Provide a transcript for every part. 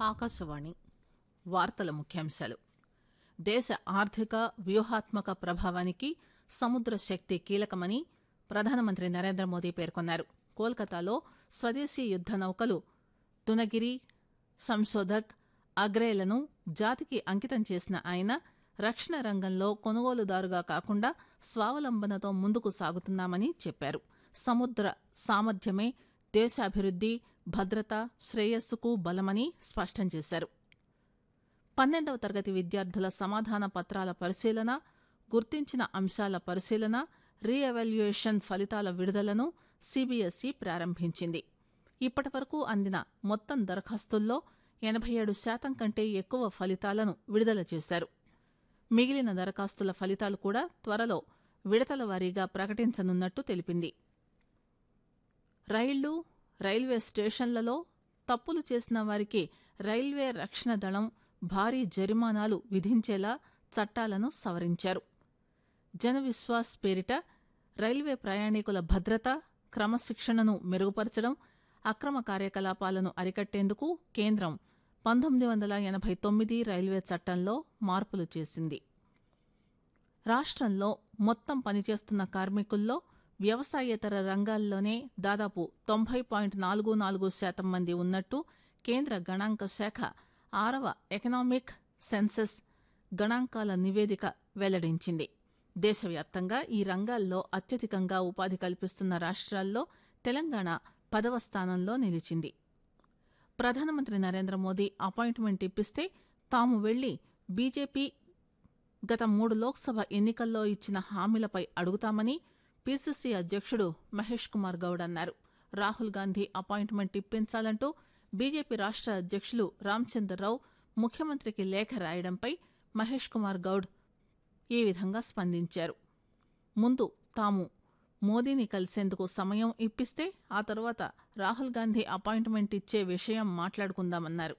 ఆకాశవాణి వార్తల ముఖ్యాంశాలు దేశ ఆర్థిక వ్యూహాత్మక ప్రభావానికి సముద్ర శక్తి కీలకమని ప్రధానమంత్రి నరేంద్ర మోదీ పేర్కొన్నారు కోల్కతాలో స్వదేశీ యుద్ద నౌకలు తునగిరి సంశోధక్ అగ్రేలను జాతికి అంకితం చేసిన ఆయన రక్షణ రంగంలో కొనుగోలుదారుగా కాకుండా స్వావలంబనతో ముందుకు సాగుతున్నామని చెప్పారు సముద్ర సామర్థ్యమే దేశాభివృద్ది భద్రత శ్రేయస్సుకు బలమని స్పష్టం చేశారు పన్నెండవ తరగతి విద్యార్థుల సమాధాన పత్రాల పరిశీలన గుర్తించిన అంశాల పరిశీలన రీ ఎవాల్యుయేషన్ ఫలితాల విడుదలను సీబీఎస్ఈ ప్రారంభించింది ఇప్పటి వరకు అందిన మొత్తం దరఖాస్తుల్లో ఎనభై ఏడు శాతం కంటే ఎక్కువ ఫలితాలను విడుదల చేశారు మిగిలిన దరఖాస్తుల ఫలితాలు కూడా త్వరలో విడతల వారీగా ప్రకటించనున్నట్టు తెలిపింది రైళ్లు రైల్వే స్టేషన్లలో తప్పులు చేసిన వారికి రైల్వే రక్షణ దళం భారీ జరిమానాలు విధించేలా చట్టాలను సవరించారు జన విశ్వాస్ పేరిట రైల్వే ప్రయాణికుల భద్రత క్రమశిక్షణను మెరుగుపరచడం అక్రమ కార్యకలాపాలను అరికట్టేందుకు కేంద్రం పంతొమ్మిది వందల ఎనభై తొమ్మిది రైల్వే చట్టంలో మార్పులు చేసింది రాష్ట్రంలో మొత్తం పనిచేస్తున్న కార్మికుల్లో వ్యవసాయేతర రంగాల్లోనే దాదాపు తొంభై పాయింట్ నాలుగు నాలుగు శాతం మంది ఉన్నట్టు కేంద్ర గణాంక శాఖ ఆరవ ఎకనామిక్ సెన్సెస్ గణాంకాల నివేదిక వెల్లడించింది దేశవ్యాప్తంగా ఈ రంగాల్లో అత్యధికంగా ఉపాధి కల్పిస్తున్న రాష్ట్రాల్లో తెలంగాణ పదవ స్థానంలో నిలిచింది ప్రధానమంత్రి నరేంద్ర మోదీ అపాయింట్మెంట్ ఇప్పిస్తే తాము వెళ్లి బీజేపీ గత మూడు లోక్సభ ఎన్నికల్లో ఇచ్చిన హామీలపై అడుగుతామని పీసీసీ అధ్యక్షుడు మహేష్ కుమార్ గౌడ్ అన్నారు రాహుల్ గాంధీ అపాయింట్మెంట్ ఇప్పించాలంటూ బీజేపీ రాష్ట్ర అధ్యక్షులు రామచంద్రరావు ముఖ్యమంత్రికి లేఖ రాయడంపై మహేష్ కుమార్ గౌడ్ ఈ విధంగా స్పందించారు ముందు తాము మోదీని కలిసేందుకు సమయం ఇప్పిస్తే ఆ తర్వాత రాహుల్ గాంధీ అపాయింట్మెంట్ ఇచ్చే విషయం మాట్లాడుకుందామన్నారు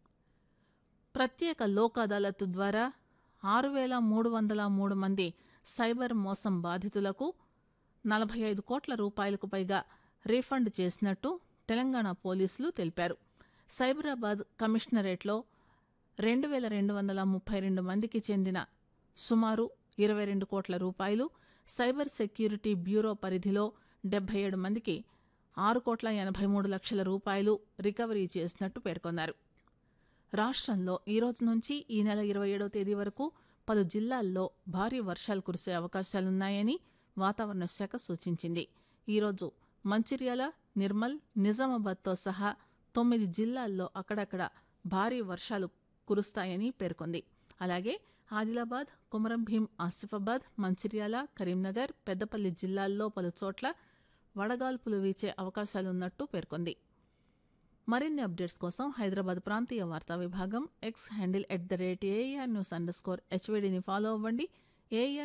ప్రత్యేక లోక్ అదాలత్ ద్వారా ఆరు వేల మూడు వందల మూడు మంది సైబర్ మోసం బాధితులకు నలభై ఐదు కోట్ల రూపాయలకు పైగా రీఫండ్ చేసినట్టు తెలంగాణ పోలీసులు తెలిపారు సైబరాబాద్ కమిషనరేట్లో రెండు వేల రెండు వందల ముప్పై రెండు మందికి చెందిన సుమారు ఇరవై రెండు కోట్ల రూపాయలు సైబర్ సెక్యూరిటీ బ్యూరో పరిధిలో డెబ్బై ఏడు మందికి ఆరు కోట్ల ఎనభై మూడు లక్షల రూపాయలు రికవరీ చేసినట్టు పేర్కొన్నారు రాష్ట్రంలో ఈ రోజు నుంచి ఈ నెల ఇరవై ఏడవ తేదీ వరకు పలు జిల్లాల్లో భారీ వర్షాలు కురిసే అవకాశాలున్నాయని వాతావరణ శాఖ సూచించింది ఈరోజు మంచిర్యాల నిర్మల్ నిజామాబాద్తో సహా తొమ్మిది జిల్లాల్లో అక్కడక్కడ భారీ వర్షాలు కురుస్తాయని పేర్కొంది అలాగే ఆదిలాబాద్ కుమరం భీం ఆసిఫాబాద్ మంచిర్యాల కరీంనగర్ పెద్దపల్లి జిల్లాల్లో పలు చోట్ల వడగాల్పులు వీచే అవకాశాలున్నట్టు పేర్కొంది మరిన్ని అప్డేట్స్ కోసం హైదరాబాద్ ప్రాంతీయ వార్తా విభాగం X handle at the rate AR news underscore హెచ్వీడీని ఫాలో అవ్వండి ఏఆర్